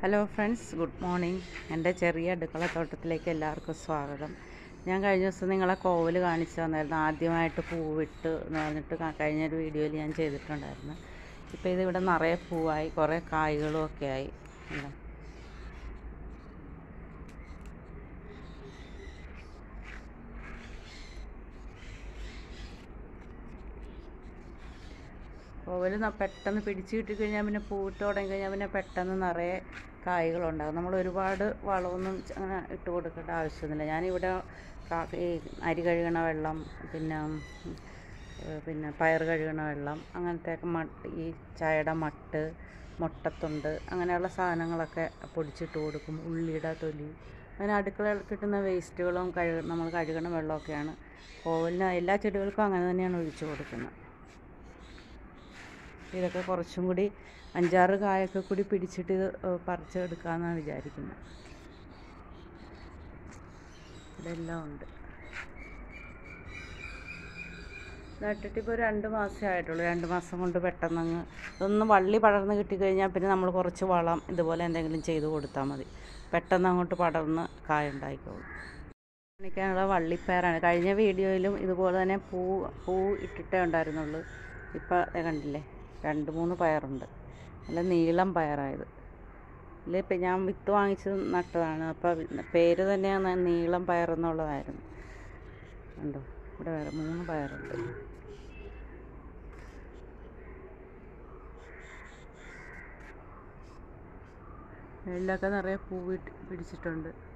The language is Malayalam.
ഹലോ ഫ്രണ്ട്സ് ഗുഡ് മോർണിംഗ് എൻ്റെ ചെറിയ അടുക്കള തോട്ടത്തിലേക്ക് എല്ലാവർക്കും സ്വാഗതം ഞാൻ കഴിഞ്ഞ ദിവസം നിങ്ങളെ കോവൽ കാണിച്ചു തന്നായിരുന്നു ആദ്യമായിട്ട് പൂവിട്ട് എന്ന് പറഞ്ഞിട്ട് ക- കഴിഞ്ഞൊരു വീഡിയോയിൽ ഞാൻ ചെയ്തിട്ടുണ്ടായിരുന്നു ഇപ്പോൾ ഇത് ഇവിടെ നിറയെ പൂവായി കുറേ കായ്കളും ഒക്കെ ആയി ഇതാ. കോവൽ ന- പെട്ടെന്ന് പിടിച്ച് കിട്ടിക്കഴിഞ്ഞാൽ പിന്നെ പൂവിട്ട് തുടങ്ങി കഴിഞ്ഞാൽ പിന്നെ പെട്ടെന്ന് നിറയെ കായ്കളുണ്ടാകും നമ്മൾ ഒരുപാട് വളമൊന്നും ച- അങ്ങനെ ഇട്ട് കൊടുക്കേണ്ട ആവശ്യമൊന്നുമില്ല ഞാനിവിടെ കാ- ഈ അരി കഴുകണ വെള്ളം പിന്നെ ഉം, ഏഹ് പിന്നെ പയർ കഴുകണ വെള്ളം അങ്ങനത്തെയൊക്കെ മട്ട് ഈ ചായയുടെ മട്ട് മുട്ടത്തുണ്ട് അങ്ങനെയുള്ള സാധനങ്ങളൊക്കെ പൊടിച്ചിട്ട് കൊടുക്കും ഉള്ളിയുടെ തൊലി അങ്ങനെ അടുക്കളയിൽ കിട്ടുന്ന വേസ്റ്റുകളും കഴുക നമ്മൾ കഴുകണ വെള്ളമൊക്കെയാണ് കോവലിന് എല്ലാ ചെടികൾക്കും അങ്ങനെ തന്നെയാണ് ഒഴിച്ചു കൊടുക്കുന്നത് ഇതൊക്കെ കുറച്ചും കൂടി അഞ്ചാറ് കായൊക്കെ കൂടി പിടിച്ചിട്ട് ഇത് ഏഹ് പറിച്ചെടുക്കാമെന്നാണ് വിചാരിക്കുന്നത് ഇതെല്ലാം ഉണ്ട് നട്ടിട്ട് ഇപ്പോൾ രണ്ട് മാസമേ ആയിട്ടുള്ളൂ രണ്ട് മാസം കൊണ്ട് പെട്ടെന്നങ്ങ് ഇതൊന്ന് വള്ളി പടർന്ന് കിട്ടിക്കഴിഞ്ഞാൽ പിന്നെ നമ്മൾ കുറച്ച് വളം ഇതുപോലെ എന്തെങ്കിലും ചെയ്ത് കൊടുത്താൽ മതി പെട്ടെന്ന് അങ്ങോട്ട് പടർന്ന് കായ ഉണ്ടായിക്കോളും കാണിക്കാനുള്ള വള്ളിപ്പയറാണ് കഴിഞ്ഞ വീഡിയോയിലും ഇതുപോലെ തന്നെ പൂ പൂ ഇട്ടിട്ടേ ഉണ്ടായിരുന്നുള്ളൂ ഇപ്പം ദേ കണ്ടില്ലേ രണ്ട് മൂന്ന് പയറുണ്ട് നല്ല നീളം പയറായത് ഇല്ല ഇപ്പം ഞാൻ വിത്ത് വാങ്ങിച്ച് നട്ടതാണ് അപ്പോൾ പേര് തന്നെയാണ് നീളം പയറെന്നുള്ളതായിരുന്നു കണ്ടോ ഇവിടെ വേറെ മൂന്ന് പയറുണ്ട് വെള്ളമൊക്കെ നിറയെ പൂ പിടിച്ചിട്ടുണ്ട്